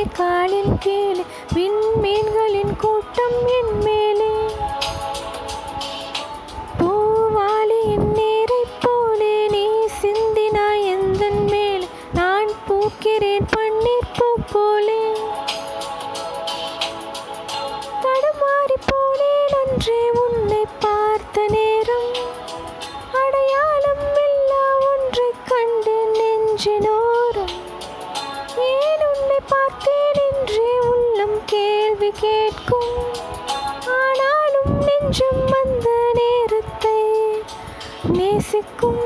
காலின் கீழே விண்மீன்களின் கூட்டம் என் மேலே பூவாளியின் நீரைப் போலே நீ சிந்தினாய் எந்தன் மேல் நான் பூக்கிறேன் பன்னீர் பூ போலே தடுமாறி போனேன் அன்றே உன்னை பார்த்த நேரம் அடையாளம் இல்லா ஒன்றைக் கண்டு நெஞ்சினோரம் ஏன் உன்னை பார்த்தேன் என்றே உள்ளம் கேள்வி கேட்கும் ஆனாலும் நெஞ்சம் அந்த நேரத்தை நேசிக்கும்